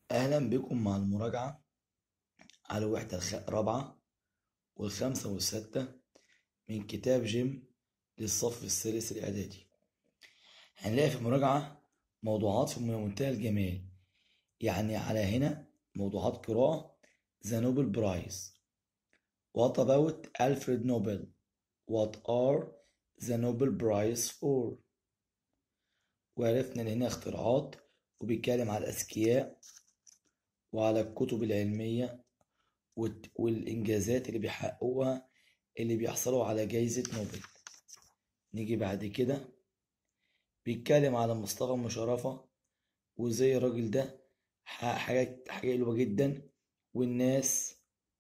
أهلا بكم مع المراجعة على الوحدة الخ- الرابعة والخامسة والستة من كتاب جيم للصف الثالث الإعدادي هنلاقي في المراجعة موضوعات في منتهى الجمال يعني على هنا موضوعات قراءة The Nobel Prize What about Alfred Nobel? What are the Nobel Prize for? وعرفنا إن هنا اختراعات وبيتكلم على الأذكياء وعلى الكتب العلمية والت- والإنجازات اللي بيحققوها اللي بيحصلوا على جايزة نوبل نيجي بعد كده بيتكلم على مصطفى مشرفة وزي الراجل ده حقق حاجات حاجة حلوة جدا والناس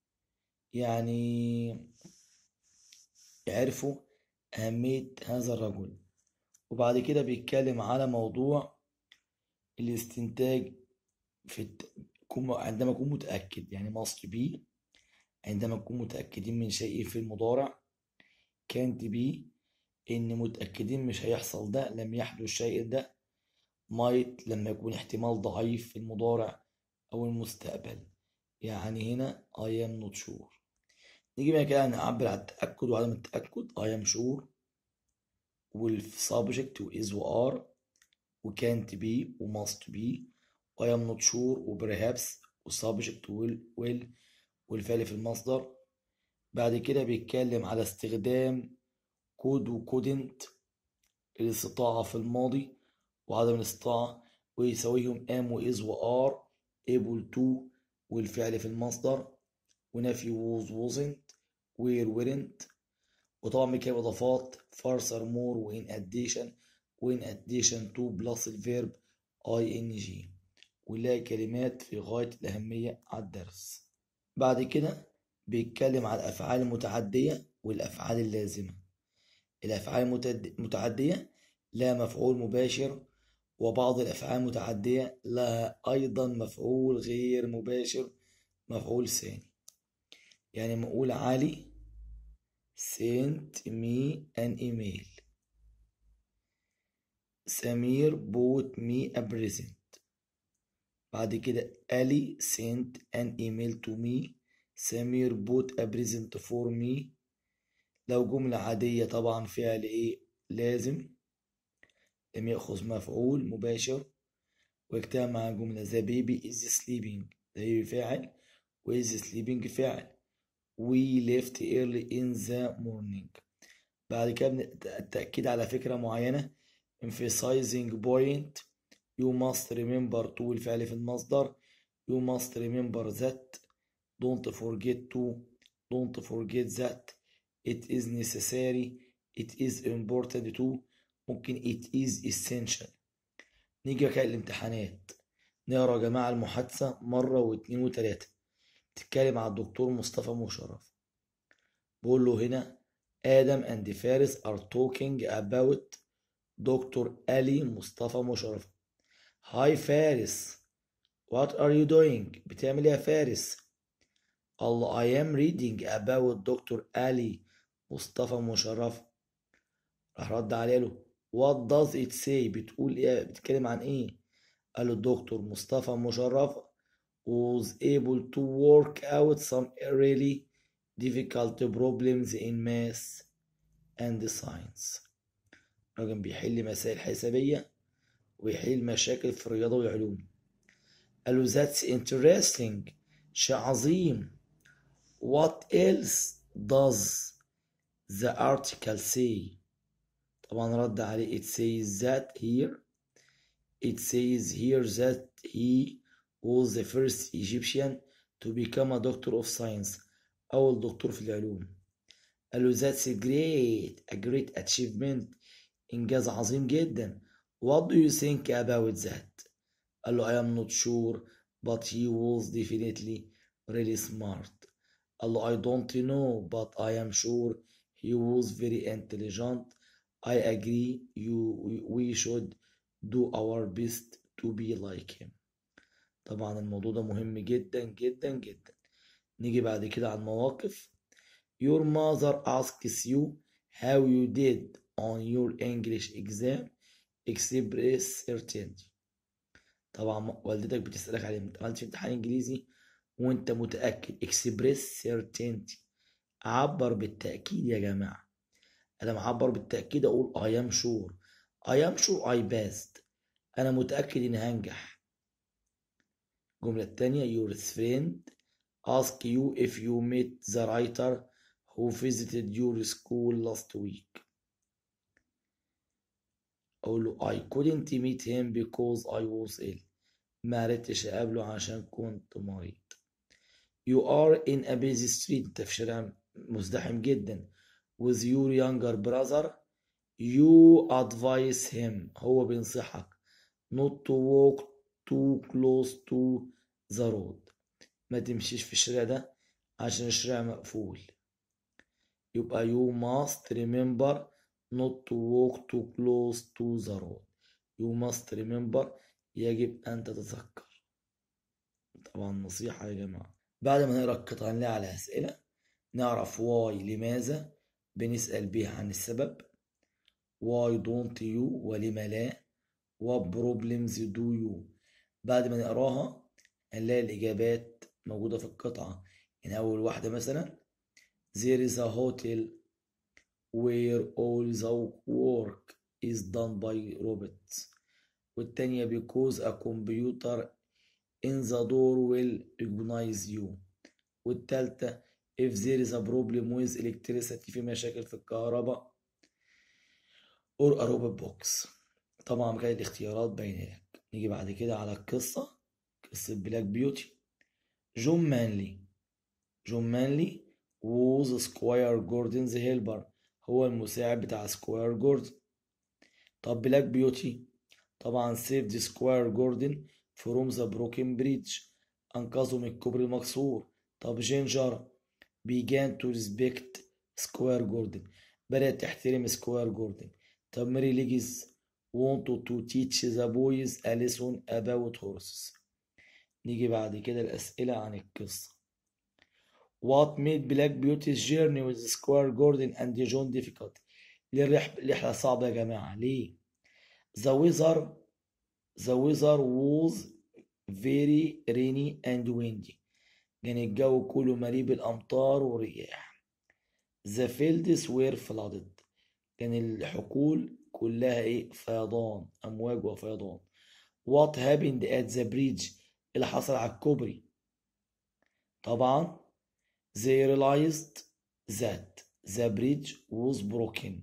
يعني يعرفوا أهمية هذا الرجل وبعد كده بيتكلم على موضوع الاستنتاج في الت... كون- عندما أكون متأكد يعني must be عندما نكون متأكدين من شيء في المضارع can't be إن متأكدين مش هيحصل ده لم يحدث الشيء ده might لما يكون احتمال ضعيف في المضارع أو المستقبل يعني هنا I am not sure نيجي بقى كده نعبر عن التأكد وعدم التأكد I am sure والسبجكت و is و are و can't be و must be و I am not sure و perhaps والسبجكت will will والفعل في المصدر بعد كده بيتكلم على استخدام كود و couldn't الاستطاعة في الماضي وعدم الاستطاعة ويساويهم am و is و are able to والفعل في المصدر ونفي was wasn't were weren't وطبعا بيتكلم إضافات further more و in addition و in addition to plus الفيرب ing ونلاقي كلمات في غاية الأهمية على الدرس بعد كده بيتكلم على الأفعال المتعدية والأفعال اللازمة الأفعال المتد- المتعدية لها مفعول مباشر وبعض الأفعال المتعدية لها أيضا مفعول غير مباشر مفعول ثاني يعني نقول علي sent me an email سمير bought me a present بعد كده علي sent an email to me سمير bought a present for me لو جملة عادية طبعا فعل ايه لازم لم يأخذ مفعول مباشر واجتمع مع جملة the baby is sleeping the baby فاعل و is sleeping فاعل we left early in the morning بعد كده بن- التأكيد على فكرة معينة emphasizing point you must remember to الفعل في المصدر you must remember that don't forget to don't forget that it is necessary it is important to ممكن it is essential نيجي بقى الامتحانات نقرا يا جماعة المحادثة مرة واتنين وتلاتة تتكلم على الدكتور مصطفى مشرف بقول له هنا آدم and فارس are talking about دكتور علي مصطفى مشرف هاي فارس what are you doing بتعمل ايه يا فارس قال له I am reading about دكتور علي مصطفى مشرف راح رد عليه له what does it say بتقول ايه بتتكلم عن ايه قال له الدكتور مصطفى مشرف was able to work out some really difficult problems in math and science راجل بيحل مسائل حسابية ويحل مشاكل في الرياضة والعلوم قال له that's interesting شيء عظيم what else does the article say طبعا رد عليه it says that here it says here that he was the first Egyptian to become a doctor of science أول دكتور في العلوم قال له that's a great a great achievement إنجاز عظيم جدا what do you think about that قال له I am not sure but he was definitely really smart قال له I don't know but I am sure he was very intelligent I agree you we should do our best to be like him طبعا الموضوع ده مهم جدا جدا جدا نيجي بعد كده على المواقف Your mother asks you how you did on your English exam express certainty طبعا والدتك بتسألك عليه انت عملت امتحان انجليزي وانت متأكد express certainty عبر بالتأكيد يا جماعة انا معبر بالتأكيد اقول I am sure I am sure I passed انا متأكد اني هنجح الجملة التانية your friend ask you if you met the writer who visited your school last week أقول له I couldn't meet him because I was ill ما عرفتش أقابله عشان كنت مريض You are in a busy street أنت في شارع مزدحم جدا with your younger brother you advise him هو بينصحك not to walk too close to the road ما تمشيش في الشارع ده عشان الشارع مقفول يبقى you must remember not to walk too close to the road you must remember يجب أن تتذكر طبعا نصيحة يا جماعة بعد ما نقرأ القطعة نلاقي على أسئلة نعرف why لماذا بنسأل بيها عن السبب why don't you ولما لا what problems do you بعد ما نقراها هنلاقي الإجابات موجودة في القطعة يعني أول واحدة مثلا there is a hotel where all the work is done by robots والتانية because a computer in the door will recognize you والتالتة if there is a problem with electricity في مشاكل في الكهرباء or a robot box طبعا كانت الاختيارات باينة لك نيجي بعد كده على القصة قصة بلاك بيوتي جون مانلي جون مانلي was سكواير جوردنز هيلبر هو المساعد بتاع سكواير جوردن طب بلاك بيوتي طبعا سيفد سكواير جوردن فروم ذا بروكن بريدج انقذه من الكوبري المكسور طب جينجر began to respect سكواير جوردن بدأت تحترم سكواير جوردن طب ماري ليجيز wanted to teach the boys a lesson about horses نيجي بعد كده الأسئلة عن القصة What made Black Beauty's journey with Squire Gordon and John difficult؟ ليه الرح- الرحلة صعبة يا جماعة؟ ليه؟ The weather The weather was very rainy and windy. كان الجو كله مليء بالأمطار والرياح. The fields were flooded. كان الحقول كلها إيه؟ فيضان، أمواج وفيضان. What happened at the bridge؟ اللي حصل على الكوبري. طبعا they realized that the bridge was broken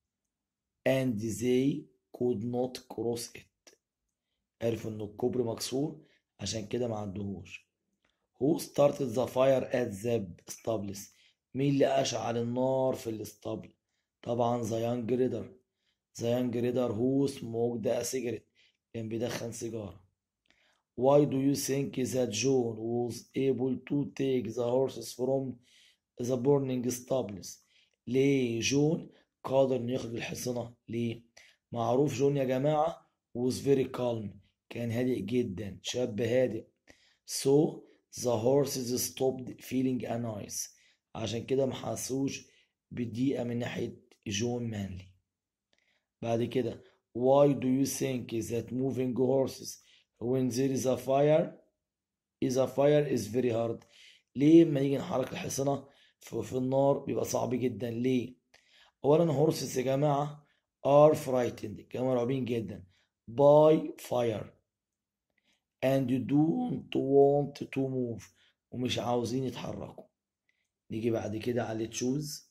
and they could not cross it. عرفوا إن الكوبري مكسور عشان كده ما عدوهوش. Who started the fire at the stables؟ مين اللي أشعل النار في الاسطبل؟ طبعا the young reader. The young reader who smoked a cigarette كان بيدخن سيجارة. Why do you think that John was able to take the horses from the burning stables؟ ليه جون قادر إنه يخرج الحصنة؟ ليه؟ معروف جون يا جماعة was very calm كان هادئ جدا شاب هادئ so the horses stopped feeling annoyed عشان كده ما حسوش بالضيقة من ناحية جون مانلي بعد كده why do you think that moving horses when there is a fire is a fire is very hard ليه لما نيجي نحرك الحصنة في, في النار بيبقى صعب جدا ليه اولا horses يا جماعة are frightened كانوا مرعوبين جدا by fire and you don't want to move ومش عاوزين يتحركوا نيجي بعد كده على تشوز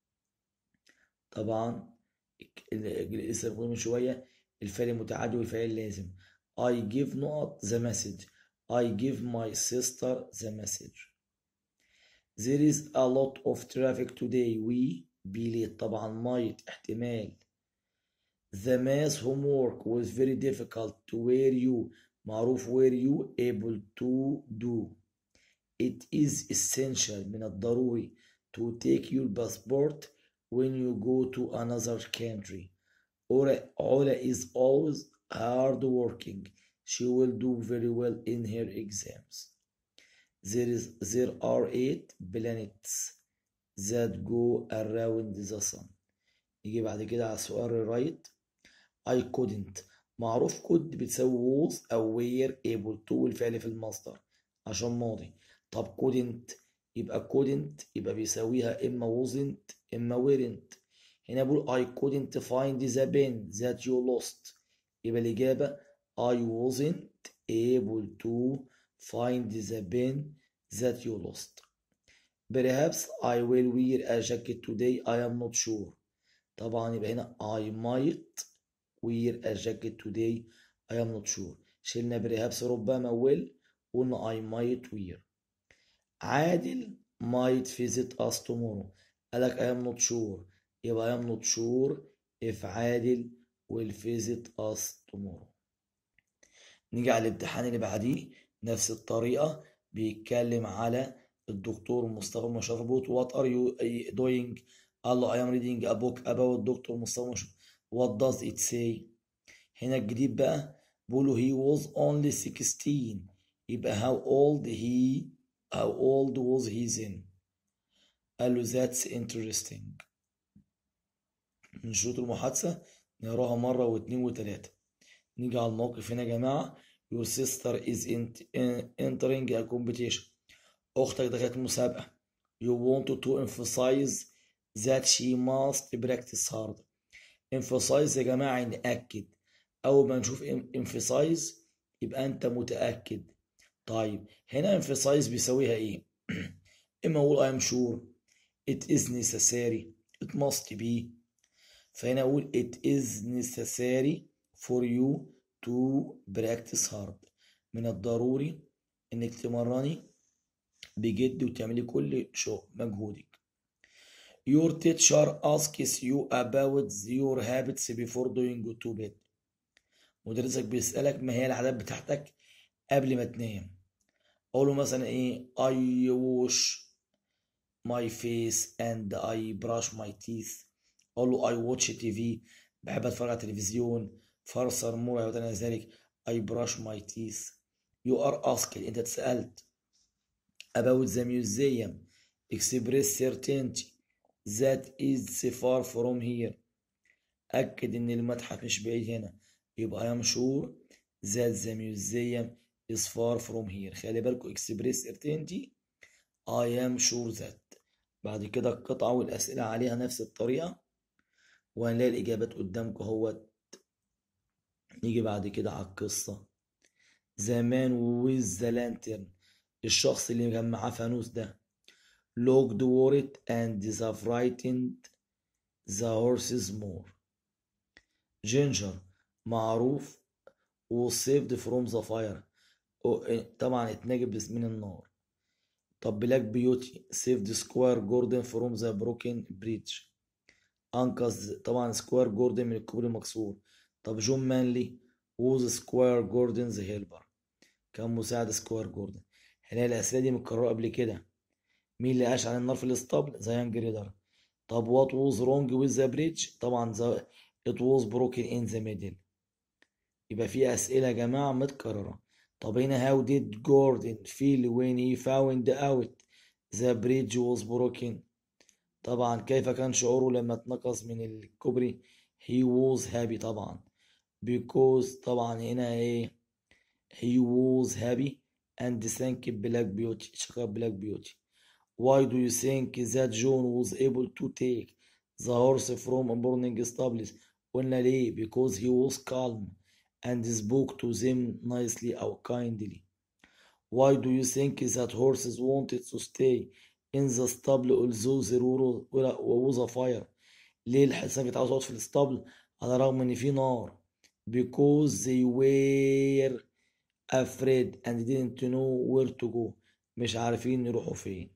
طبعا اللي لسه بنقول من شوية الفعل المتعدي والفعل اللازم I give not the message I give my sister the message There is a lot of traffic today we be late طبعا might احتمال The math homework was very difficult to where you معروف where you able to do It is essential من الضروري to take your passport when you go to another country. Ola, Ola is always hard working. She will do very well in her exams. There is there are eight planets that go around the sun. يجي بعد كده على السؤال الرايت I couldn't معروف كود بتساوي was أو were able to والفعل في المصدر عشان ماضي طب couldn't يبقى couldn't يبقى بيساويها إما wasn't إما weren't هنا بقول I couldn't find the pen that you lost يبقى الإجابة I wasn't able to find the pen that you lost Perhaps I will wear a jacket today I am not sure طبعا يبقى هنا I might wear a jacket today I am not sure شلنا perhaps ربما will قلنا I might wear عادل might visit us tomorrow قالك I am not sure يبقى I am not sure if عادل will visit us tomorrow نيجي على الامتحان اللي بعديه نفس الطريقة بيتكلم على الدكتور مصطفى مشرف بوت what are you doing قال له I am reading a book about دكتور مصطفى مشرف what does it say هنا الجديد بقى بيقولوا he was only 16 يبقى how old he how old was he then قال له that's interesting من شروط المحادثة نقراها مرة واثنين وثلاثة نيجي على الموقف هنا يا جماعة your sister is entering a competition أختك دخلت مسابقة you want to emphasize that she must practice hard emphasize يا جماعة نأكد أول ما نشوف emphasize يبقى أنت متأكد طيب هنا emphasize بيساويها إيه؟ إما أقول I am sure it is necessary it must be فهنا أقول it is necessary for you to practice hard من الضروري إنك تمرني بجد وتعملي كل شو مجهودك Your teacher asks you about your habits before doing to bed مدرسك بيسألك ما هي العادات بتاعتك قبل ما تنام أقول له مثلا إيه I wash my face and I brush my teeth أقول له I watch TV بحب أتفرج على التلفزيون فرصر مرة وتنى ذلك I brush my teeth you are asked أنت اتسألت about the museum express certainty that is far from here أكد إن المتحف مش بعيد هنا يبقى I am sure that the museum is far from here خلي بالكم express certainty I am sure that بعد كده القطعة والأسئلة عليها نفس الطريقة وهنلاقي الإجابات قدامكم اهوت نيجي بعد كده على القصة The man with the lantern الشخص اللي كان معاه فانوس ده looked worried and the frightened the horses more ginger معروف was saved from the fire طبعا اتنجب من النار طب بلاك بيوتي saved سكوير جوردن from the broken bridge أنقذ طبعا سكوير جوردن من الكوبري المكسور طب جون مانلي was سكوير جوردنز هيلبر كان مساعد سكوير جوردن هنا الأسئلة دي متكررة قبل كده مين اللي عاش على النار في الاسطبل زيان جريدر طب what was wrong with the bridge طبعا the it was broken in the middle يبقى في أسئلة يا جماعة متكررة طب هنا how did Gordon feel when he found out the bridge was broken طبعا كيف كان شعوره لما اتنقص من الكوبري he was happy طبعا because طبعا هنا ايه he was happy and thank black beauty شكر black beauty why do you think that John was able to take the horse from a burning stable قلنا ليه because he was calm and spoke to them nicely or kindly why do you think that horses wanted to stay in the stable although there was a fire ليه الحصان كانت عاوزة تقعد في الاسطبل على الرغم ان في نار because they were afraid and didn't know where to go مش عارفين يروحوا فين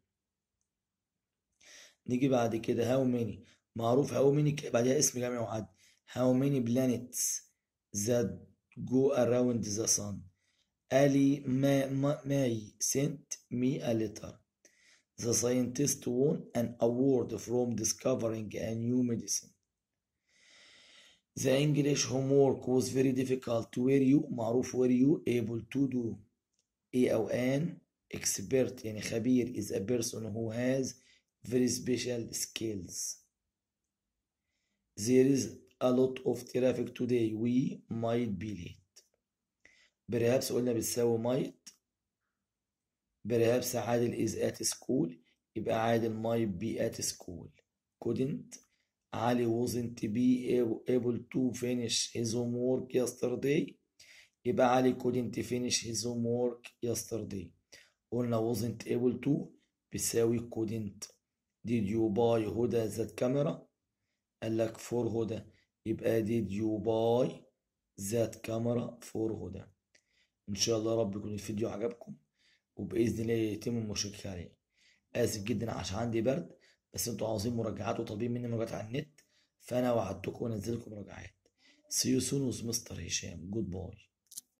نيجي بعد كده how many معروف how many بعدها اسم جامع وعد how many planets that go around the sun Ali May sent me a letter the scientist won an award from discovering a new medicine the English homework was very difficult were you معروف were you able to do A أو an expert يعني خبير is a person who has very special skills there is a lot of traffic today we might be late perhaps قلنا بتساوي might perhaps عادل is at school يبقى عادل might be at school couldn't علي wasn't be able to finish his homework yesterday يبقى علي couldn't finish his homework yesterday قلنا wasn't able to بيساوي couldn't did you buy هدى that camera قال لك for هدى يبقى did you buy that camera for هدى ان شاء الله رب يكون الفيديو عجبكم وباذن الله يتم المشاركه عليه اسف جدا عشان عندي برد بس انتوا عاوزين مراجعات وطالبين مني مراجعات على النت فانا وعدتكم انزل لكم مراجعات see you soon with مستر هشام جود باي